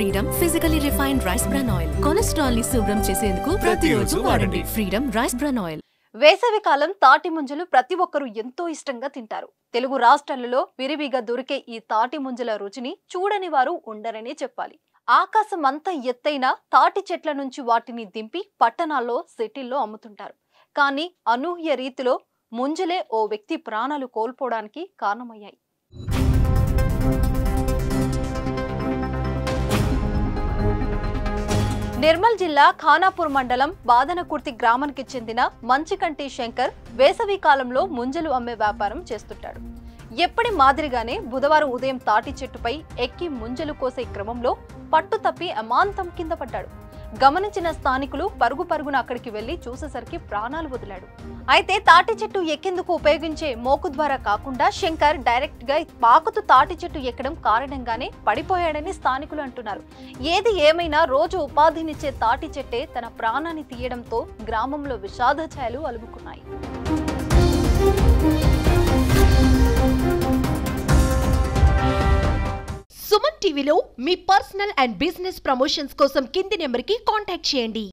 freedom physically refined rice bran oil cholesterol ని శుభ్రం చేసేందుకు ప్రతిరోజు వాడండి ఫ్రీడమ్ రైస్ బ్రాన్ ఆయిల్ వేసవికాలం తాటి ముంజలు ప్రతి ఒక్కరూ ఎంతో ఇష్టంగా తింటారు తెలుగు రాష్ట్రాలలో విరివిగా దొరికే ఈ తాటి ముంజల రుచిని చూడని వారు ఉండరనే చెప్పాలి ఆకాశం అంతా ఎత్తైన తాటి చెట్ల నుంచి వాటిని దింపి పట్టణాల్లో సిటీల్లో అమ్ముతుంటారు కానీ అనూహ్య రీతిలో ముంజలే ఓ వ్యక్తి ప్రాణాలు కోల్పోవడానికి కారణమయ్యాయి నిర్మల్ జిల్లా ఖానాపూర్ మండలం బాదనకుర్తి గ్రామానికి చెందిన మంచికంటి శంకర్ వేసవి కాలంలో ముంజలు అమ్మే వ్యాపారం చేస్తుంటాడు ఎప్పటి మాదిరిగానే బుధవారం ఉదయం తాటి చెట్టుపై ఎక్కి ముంజలు కోసే క్రమంలో పట్టు తప్పి అమాంతం కింద పడ్డాడు గమనించిన స్థానికులు పరుగు పరుగున అక్కడికి వెళ్లి చూసేసరికి ప్రాణాలు వదిలాడు అయితే తాటి చెట్టు ఎక్కేందుకు ఉపయోగించే మోకు ద్వారా కాకుండా శంకర్ డైరెక్ట్ గా పాకుతూ తాటి చెట్టు ఎక్కడం కారణంగానే పడిపోయాడని స్థానికులు అంటున్నారు ఏది ఏమైనా రోజు ఉపాధినిచ్చే తాటి చెట్టే తన ప్రాణాన్ని తీయడంతో గ్రామంలో విషాద ఛాయలు అలుముకున్నాయి సుమన్ టీవీలో మీ పర్సనల్ అండ్ బిజినెస్ ప్రమోషన్స్ కోసం కింది నెంబర్కి కాంటాక్ట్ చేయండి